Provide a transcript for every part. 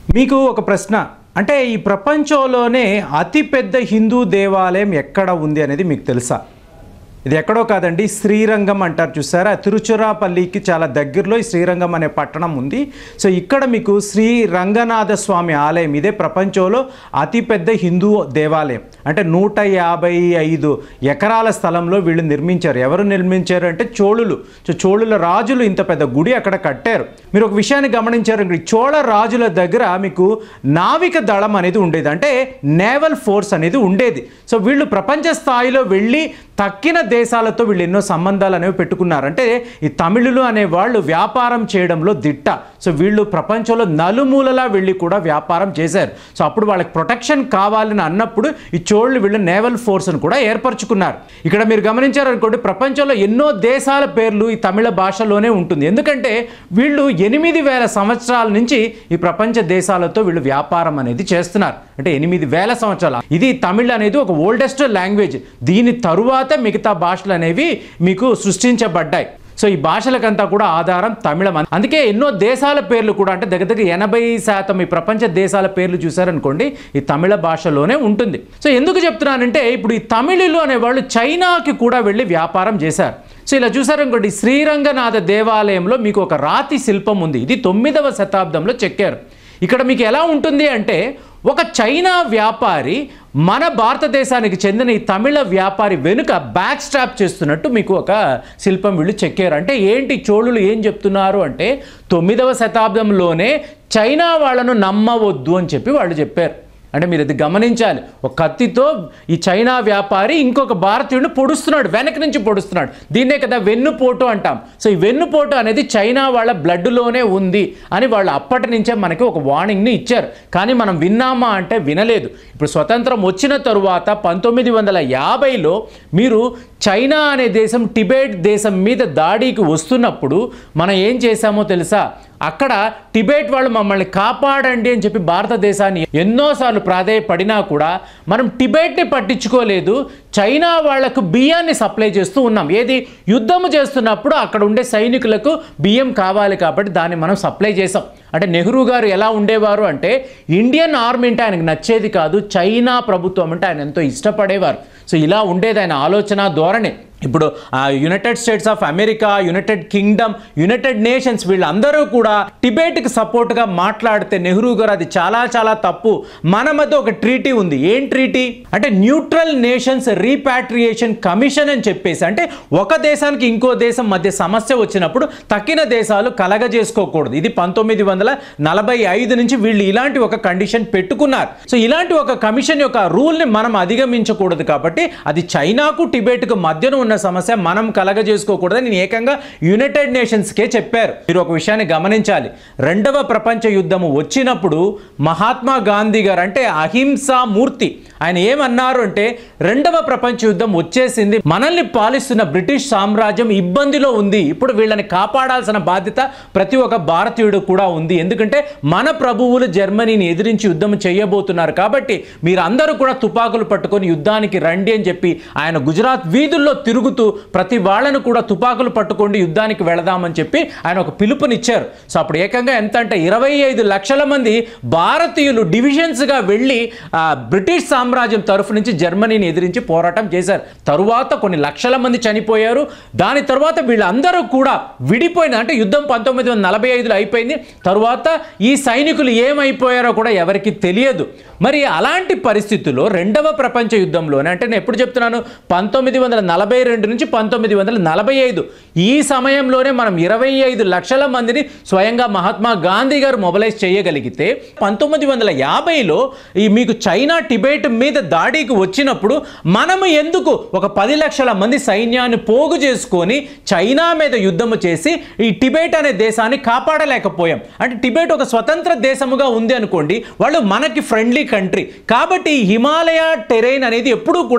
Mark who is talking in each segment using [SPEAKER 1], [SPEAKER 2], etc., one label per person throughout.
[SPEAKER 1] మీకు ఒక ప్రశ్న అంటే ఈ ప్రపంచంలోనే అతిపెద్ద హిందూ దేవాలయం ఎక్కడ ఉంది అనేది మీకు తెలుసా ఇది ఎక్కడో కాదండి శ్రీరంగం అంటారు చూసారా తిరుచురాపల్లికి చాలా దగ్గరలో ఈ శ్రీరంగం అనే పట్టణం ఉంది సో ఇక్కడ మీకు శ్రీ రంగనాథ స్వామి ఆలయం ఇదే ప్రపంచంలో అతిపెద్ద హిందూ దేవాలయం అంటే నూట యాభై ఐదు ఎకరాల స్థలంలో వీళ్ళు నిర్మించారు ఎవరు నిర్మించారు అంటే చోళులు సో చోళుల రాజులు ఇంత పెద్ద గుడి అక్కడ కట్టారు మీరు ఒక విషయాన్ని గమనించారు ఈ చోళ రాజుల దగ్గర మీకు నావిక దళం అనేది ఉండేది అంటే నేవల్ ఫోర్స్ అనేది ఉండేది సో వీళ్ళు ప్రపంచ స్థాయిలో వెళ్ళి తక్కిన దేశాలతో వీళ్ళు ఎన్నో సంబంధాలు అనేవి పెట్టుకున్నారు అంటే ఈ తమిళులు అనే వాళ్ళు వ్యాపారం చేయడంలో దిట్ట సో వీళ్ళు ప్రపంచంలో నలుమూలలా వెళ్ళి కూడా వ్యాపారం చేశారు సో అప్పుడు వాళ్ళకి ప్రొటెక్షన్ కావాలని అన్నప్పుడు ఈ చోళ్ళు వీళ్ళు నేవల్ ఫోర్స్ను కూడా ఏర్పరచుకున్నారు ఇక్కడ మీరు గమనించారనుకోండి ప్రపంచంలో ఎన్నో దేశాల పేర్లు ఈ తమిళ భాషలోనే ఉంటుంది ఎందుకంటే వీళ్ళు ఎనిమిది వేల సంవత్సరాల నుంచి ఈ ప్రపంచ దేశాలతో వీళ్ళు వ్యాపారం అనేది చేస్తున్నారు అంటే ఎనిమిది వేల సంవత్సరాలు ఇది తమిళ్ అనేది ఒక ఓల్డెస్ట్ లాంగ్వేజ్ దీని తరువాత మిగతా భాషలు అనేవి మీకు సృష్టించబడ్డాయి సో ఈ భాషలకంతా కూడా ఆధారం తమిళం అందుకే ఎన్నో దేశాల పేర్లు కూడా అంటే దగ్గర దగ్గర ఎనభై శాతం ఈ ప్రపంచ దేశాల పేర్లు చూసారనుకోండి ఈ తమిళ భాషలోనే ఉంటుంది సో ఎందుకు చెప్తున్నానంటే ఇప్పుడు ఈ తమిళులు అనేవాళ్ళు చైనాకి కూడా వెళ్ళి వ్యాపారం చేశారు సో ఇలా చూసారనుకోండి శ్రీరంగనాథ దేవాలయంలో మీకు ఒక రాతి శిల్పం ఉంది ఇది తొమ్మిదవ శతాబ్దంలో చెక్కారు ఇక్కడ మీకు ఎలా ఉంటుంది అంటే ఒక చైనా వ్యాపారి మన భారతదేశానికి చెందిన ఈ తమిళ వ్యాపారి వెనుక బ్యాక్ స్ట్రాప్ చేస్తున్నట్టు మీకు ఒక శిల్పం వీళ్ళు చెక్కారు అంటే ఏంటి చోళులు ఏం చెప్తున్నారు అంటే తొమ్మిదవ శతాబ్దంలోనే చైనా వాళ్ళను నమ్మవద్దు అని చెప్పి వాళ్ళు చెప్పారు అంటే మీరు ఇది గమనించాలి ఒక కత్తితో ఈ చైనా వ్యాపారి ఇంకొక భారతీయుడిని పొడుస్తున్నాడు వెనక నుంచి పొడుస్తున్నాడు దీన్నే కదా వెన్నుపోటు అంటాం సో ఈ వెన్నుపోటు అనేది చైనా వాళ్ళ బ్లడ్లోనే ఉంది అని వాళ్ళు అప్పటి నుంచే మనకి ఒక వార్నింగ్ని ఇచ్చారు కానీ మనం విన్నామా అంటే వినలేదు ఇప్పుడు స్వతంత్రం వచ్చిన తరువాత పంతొమ్మిది వందల యాభైలో మీరు చైనా అనే దేశం టిబెట్ దేశం మీద దాడికి వస్తున్నప్పుడు మనం ఏం చేశామో తెలుసా అక్కడ టిబెట్ వాళ్ళు మమ్మల్ని కాపాడండి అని చెప్పి భారతదేశాన్ని ఎన్నోసార్లు ప్రాధేయపడినా కూడా మనం టిబెట్ని పట్టించుకోలేదు చైనా వాళ్లకు బియ్యాన్ని సప్లై చేస్తూ ఉన్నాం ఏది యుద్ధము చేస్తున్నప్పుడు అక్కడ ఉండే సైనికులకు బియ్యం కావాలి కాబట్టి దాన్ని మనం సప్లై చేసాం అంటే నెహ్రూ గారు ఎలా ఉండేవారు అంటే ఇండియన్ ఆర్మీ అంటే ఆయనకు నచ్చేది కాదు చైనా ప్రభుత్వం అంటే ఆయన ఎంతో ఇష్టపడేవారు సో ఇలా ఉండేది ఆయన ఆలోచన ధోరణి ఇప్పుడు United States of America United Kingdom United Nations వీళ్ళందరూ కూడా టిబెట్కి సపోర్ట్గా మాట్లాడితే నెహ్రూ గారు అది చాలా చాలా తప్పు మన మధ్య ఒక ట్రీటీ ఉంది ఏం ట్రీటీ అంటే న్యూట్రల్ నేషన్స్ రీపాట్రియేషన్ కమిషన్ అని చెప్పేసి అంటే ఒక దేశానికి ఇంకో దేశం మధ్య సమస్య వచ్చినప్పుడు తక్కిన దేశాలు కలగజేసుకోకూడదు ఇది పంతొమ్మిది వందల నలభై ఐదు నుంచి వీళ్ళు ఇలాంటి ఒక కండిషన్ పెట్టుకున్నారు సో ఇలాంటి ఒక కమిషన్ యొక్క రూల్ని మనం అధిగమించకూడదు కాబట్టి అది చైనాకు టిబెట్కు మధ్యన ఉన్న సమస్య మనం కలగజేసుకోకూడదని నేను ఏకంగా యునైటెడ్ నేషన్స్కే చెప్పారు మీరు ఒక విషయాన్ని గమనించాలి రెండవ ప్రపంచ యుద్ధము వచ్చినప్పుడు మహాత్మా గాంధీ గారు అంటే అహింసా మూర్తి ఆయన ఏమన్నారు అంటే రెండవ ప్రపంచ యుద్ధం వచ్చేసింది మనల్ని పాలిస్తున్న బ్రిటిష్ సామ్రాజ్యం ఇబ్బందిలో ఉంది ఇప్పుడు వీళ్ళని కాపాడాల్సిన బాధ్యత ప్రతి ఒక్క భారతీయుడు కూడా ఉంది ఎందుకంటే మన ప్రభువులు జర్మనీని ఎదిరించి యుద్ధం చేయబోతున్నారు కాబట్టి మీరందరూ కూడా తుపాకులు పట్టుకొని యుద్ధానికి రండి అని చెప్పి ఆయన గుజరాత్ వీధుల్లో తిరుగుతూ ప్రతి వాళ్ళను కూడా తుపాకులు పట్టుకోండి యుద్ధానికి వెళదామని చెప్పి ఆయన ఒక పిలుపునిచ్చారు సో అప్పుడు ఏకంగా ఎంత అంటే ఇరవై ఐదు లక్షల మంది భారతీయులు డివిజన్స్గా వెళ్ళి ఆ, బ్రిటిష్ సామ్రాజ్యం తరఫు నుంచి జర్మనీని ఎదిరించి పోరాటం చేశారు తరువాత కొన్ని లక్షల మంది చనిపోయారు దాని తర్వాత వీళ్ళందరూ కూడా విడిపోయిన అంటే యుద్ధం పంతొమ్మిది వందల నలభై ఐదులో అయిపోయింది తరువాత ఈ సైనికులు ఏమైపోయారో కూడా ఎవరికి తెలియదు మరి అలాంటి పరిస్థితుల్లో రెండవ ప్రపంచ యుద్ధంలోనే అంటే నేను ఎప్పుడు చెప్తున్నాను పంతొమ్మిది వందల నలభై రెండు నుంచి పంతొమ్మిది వందల నలభై ఐదు ఈ సమయంలోనే మనం ఇరవై ఐదు లక్షల మందిని స్వయంగా మహాత్మా గాంధీ గారు మొబలైజ్ చేయగలిగితే పంతొమ్మిది వందల యాభైలో ఈ మీకు చైనా టిబెట్ మీద దాడికి వచ్చినప్పుడు మనము ఎందుకు ఒక పది లక్షల మంది సైన్యాన్ని పోగు చేసుకొని చైనా మీద యుద్ధము చేసి ఈ టిబెట్ అనే దేశాన్ని కాపాడలేకపోయాం అంటే టిబెట్ ఒక స్వతంత్ర దేశముగా ఉంది అనుకోండి వాళ్ళు మనకి ఫ్రెండ్లీ కంట్రీ కాబట్టి ఈ హిమాలయ టెరైన్ అనేది ఎప్పుడూ కూడా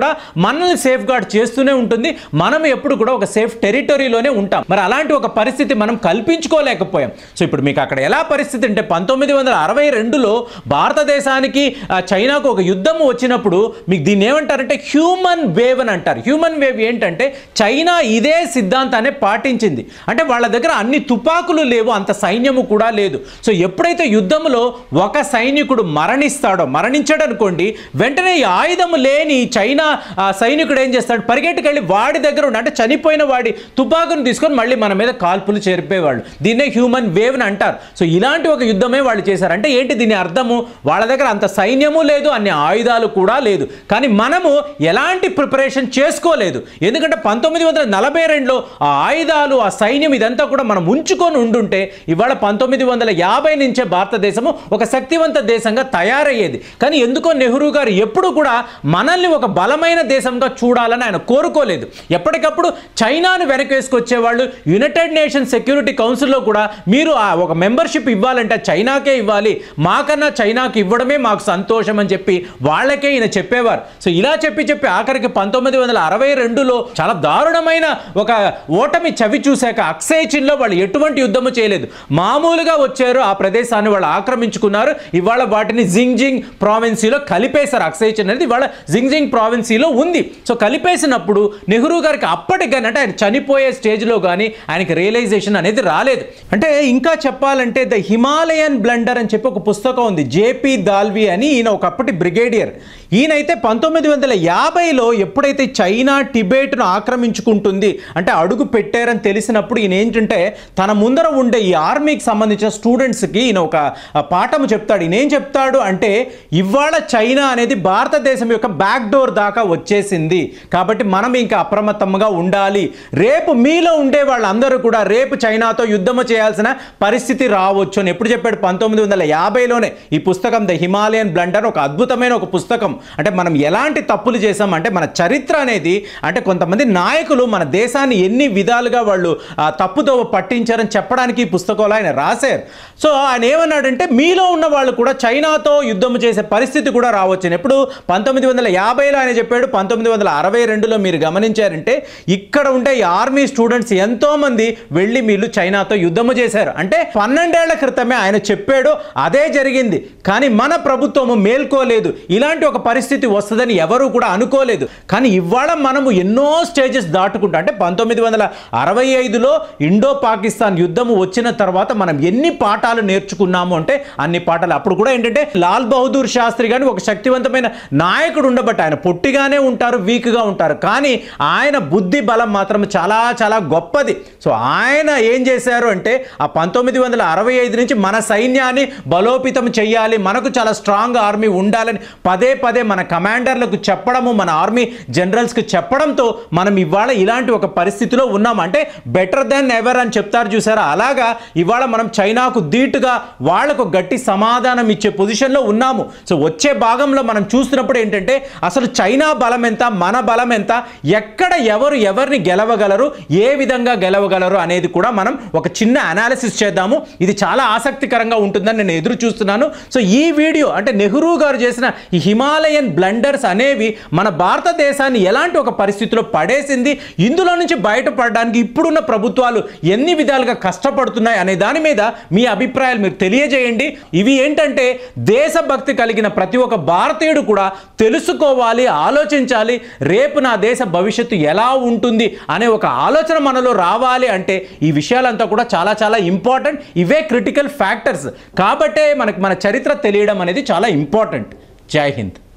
[SPEAKER 1] కూడా మనల్ని సేఫ్ గార్డ్ చేస్తూనే ఉంటుంది మనం ఎప్పుడు కూడా ఒక సేఫ్ టెరిటరీలోనే ఉంటాం మరి అలాంటి ఒక పరిస్థితి మనం కల్పించుకోలేకపోయాం సో ఇప్పుడు మీకు అక్కడ ఎలా పరిస్థితి అంటే పంతొమ్మిది వందల అరవై రెండులో భారతదేశానికి ఆ, చైనాకు ఒక యుద్ధం వచ్చినప్పుడు మీకు దీన్ని ఏమంటారంటే హ్యూమన్ వేవ్ అని అంటారు హ్యూమన్ వేవ్ ఏంటంటే చైనా ఇదే సిద్ధాంతాన్ని పాటించింది అంటే వాళ్ళ దగ్గర అన్ని తుపాకులు లేవు అంత సైన్యము కూడా లేదు సో ఎప్పుడైతే యుద్ధంలో ఒక సైనికుడు మరణిస్తాడో మరణించాడు అనుకోండి వెంటనే ఈ ఆయుధం లేని చైనా ఆ, సైనికుడు ఏం చేస్తాడు పరిగెట్టుకెళ్ళి వాడి దగ్గర ఉన్న అంటే చనిపోయిన వాడి తుపాకును తీసుకొని మళ్ళీ మన మీద కాల్పులు చేరిపోయేవాళ్ళు దీన్నే హ్యూమన్ వేవ్ అని అంటారు సో ఇలాంటి ఒక యుద్ధమే వాళ్ళు చేశారు అంటే ఏంటి దీని అర్థము వాళ్ళ దగ్గర అంత సైన్యము లేదు అన్ని ఆయుధాలు కూడా లేదు కానీ మనము ఎలాంటి ప్రిపరేషన్ చేసుకోలేదు ఎందుకంటే పంతొమ్మిది వందల నలభై రెండులో ఆ ఆయుధాలు ఆ సైన్యం ఇదంతా కూడా మనం ఉంచుకొని ఉండుంటే ఇవాళ పంతొమ్మిది వందల యాభై నుంచే భారతదేశము ఒక శక్తివంత దేశంగా తయారయ్యేది కానీ ఎందుకో నెహ్రూ గారు ఎప్పుడు కూడా మనల్ని ఒక బలమైన దేశంగా చూడాలని ఆయన కోరుకోలేదు ఎప్పటికప్పుడు చైనాను వెనక్కి వేసుకొచ్చేవాళ్ళు యునైటెడ్ నేషన్ సెక్యూరిటీ కౌన్సిల్లో కూడా మీరు ఆ ఒక మెంబర్షిప్ ఇవ్వాలంటే చైనాకే ఇవ్వాలి మాకన్నా చైనాకి ఇవ్వడమే మాకు సంతోషం అని చెప్పి వాళ్ళకే ఈయన చెప్పేవారు సో ఇలా చెప్పి చెప్పి ఆఖరికి పంతొమ్మిది వందల అరవై రెండులో చాలా దారుణమైన ఒక ఓటమి చవి చూశాక అక్సై చిన్లో వాళ్ళు ఎటువంటి యుద్ధము చేయలేదు మామూలుగా వచ్చారు ఆ ప్రదేశాన్ని వాళ్ళు ఆక్రమించుకున్నారు ఇవాళ వాటిని జింగ్జింగ్ ప్రావిన్సీలో కలిపేశారు అక్సై చిన్ అనేది ఇవాళ జింగ్జింగ్ ప్రావిన్సీలో ఉంది సో కలిపేసినప్పుడు నెహ్రూ గారికి అప్పటికి కానీ అంటే ఆయన చనిపోయే స్టేజ్లో కానీ ఆయనకి రియలైజేషన్ అనేది రాలేదు అంటే ఇంకా చెప్పాలంటే ద హిమాలయన్ బ్లండర్ అని చెప్పి ఒక పుస్తకం ఉంది జేపీ దాల్వి అని ఈయన ఒకప్పటి బ్రిగేడియర్ ఈయనైతే పంతొమ్మిది వందల యాభైలో ఎప్పుడైతే చైనా టిబేట్ను ఆక్రమించుకుంటుంది అంటే అడుగు పెట్టారని తెలిసినప్పుడు ఈయన ఏంటంటే తన ముందర ఉండే ఈ ఆర్మీకి సంబంధించిన స్టూడెంట్స్కి ఈయన ఒక ఆ, పాఠం చెప్తాడు ఈయన ఏం చెప్తాడు అంటే ఇవాళ చైనా అనేది భారతదేశం యొక్క బ్యాక్ డోర్ దాకా వచ్చేసింది కాబట్టి మనం ఇంకా అప్రమత్తంగా ఉండాలి రేపు మీలో ఉండే వాళ్ళందరూ కూడా రేపు చైనాతో యుద్ధము చేయాల్సిన పరిస్థితి రావచ్చు అని ఎప్పుడు చెప్పాడు పంతొమ్మిది వందల యాభైలోనే ఈ పుస్తకం ద హిమాలయన్ బ్లండర్ ఒక అద్భుతమైన ఒక పుస్తకం అంటే మనం ఎలాంటి తప్పులు చేసాం అంటే మన చరిత్ర అనేది అంటే కొంతమంది నాయకులు మన దేశాన్ని ఎన్ని విధాలుగా వాళ్ళు ఆ, తప్పుదోవ పట్టించారని చెప్పడానికి ఈ పుస్తకంలో ఆయన రాశారు సో ఆయన ఏమన్నాడంటే మీలో ఉన్న వాళ్ళు కూడా చైనాతో యుద్ధం చేసే పరిస్థితి కూడా రావచ్చు ఎప్పుడు పంతొమ్మిది వందల యాభైలో ఆయన చెప్పాడు పంతొమ్మిది వందల అరవై రెండులో మీరు గమనించారంటే ఇక్కడ ఉండే ఈ ఆర్మీ స్టూడెంట్స్ ఎంతో మంది వెళ్ళి వీళ్ళు చైనాతో యుద్ధము చేశారు అంటే పన్నెండేళ్ల క్రితమే ఆయన చెప్పాడు అదే జరిగింది కానీ మన ప్రభుత్వము మేల్కోలేదు ఇలాంటి ఒక పరిస్థితి వస్తుందని ఎవరు కూడా అనుకోలేదు కానీ ఇవాళ మనము ఎన్నో స్టేజెస్ దాటుకుంటా అంటే పంతొమ్మిది వందల అరవై ఐదులో ఇండో పాకిస్తాన్ యుద్ధము వచ్చిన తర్వాత మనం ఎన్ని పాఠాలు నేర్చుకున్నాము అంటే అన్ని పాఠాలు అప్పుడు కూడా ఏంటంటే లాల్ బహదూర్ శాస్త్రి కానీ ఒక శక్తివంతమైన నాయకుడు ఉండబట్టి ఆయన పొట్టిగానే ఉంటారు వీక్గా ఉంటారు కానీ ఆయన బుద్ధి బలం మాత్రం చాలా చాలా గొప్పది సో ఆయన ఏం చేశారు అంటే ఆ పంతొమ్మిది వందల అరవై ఐదు నుంచి మన సైన్యాన్ని బలోపేతం చేయాలి మనకు చాలా స్ట్రాంగ్ ఆర్మీ ఉండాలని పదే పదే మన కమాండర్లకు చెప్పడము మన ఆర్మీ జనరల్స్కి చెప్పడంతో మనం ఇవాళ ఇలాంటి ఒక పరిస్థితిలో ఉన్నాం అంటే బెటర్ దెన్ ఎవర్ అని చెప్తారు చూసారా అలాగా ఇవాళ మనం చైనాకు ధీటుగా వాళ్లకు గట్టి సమాధానం ఇచ్చే పొజిషన్లో ఉన్నాము సో వచ్చే భాగంలో మనం చూస్తున్నప్పుడు ఏంటంటే అసలు చైనా బలం ఎంత మన బలం ఎంత ఎక్కడ ఎవరు ఎవరిని గెలవగలరు ఏ విధంగా గెలవగలరు అనేది కూడా మనం ఒక చిన్న అనాలిసిస్ చేద్దాము ఇది చాలా ఆసక్తికరంగా ఉంటుందని నేను ఎదురు చూస్తున్నాను సో ఈ వీడియో అంటే నెహ్రూ గారు చేసిన ఈ హిమాలయన్ బ్లండర్స్ అనేవి మన భారతదేశాన్ని ఎలాంటి ఒక పరిస్థితిలో పడేసింది ఇందులో నుంచి బయటపడడానికి ఇప్పుడున్న ప్రభుత్వాలు ఎన్ని విధాలుగా కష్టపడుతున్నాయి అనే దాని మీద మీ అభిప్రాయాలు మీరు తెలియజేయండి ఇవి ఏంటంటే దేశభక్తి కలిగిన ప్రతి ఒక్క భారతీయుడు కూడా తెలుసుకోవాలి ఆలోచించాలి రేపు నా దేశ భవిష్యత్తు ఎలా ఉంటుంది అనే ఒక ఆలోచన మనలో రావాలి అంటే ఈ విషయాలంతా కూడా చాలా చాలా ఇంపార్టెంట్ ఇవే క్రిటికల్ ఫ్యాక్టర్స్ కాబట్టే మనకు మన చరిత్ర తెలియడం అనేది చాలా ఇంపార్టెంట్ జై హింద్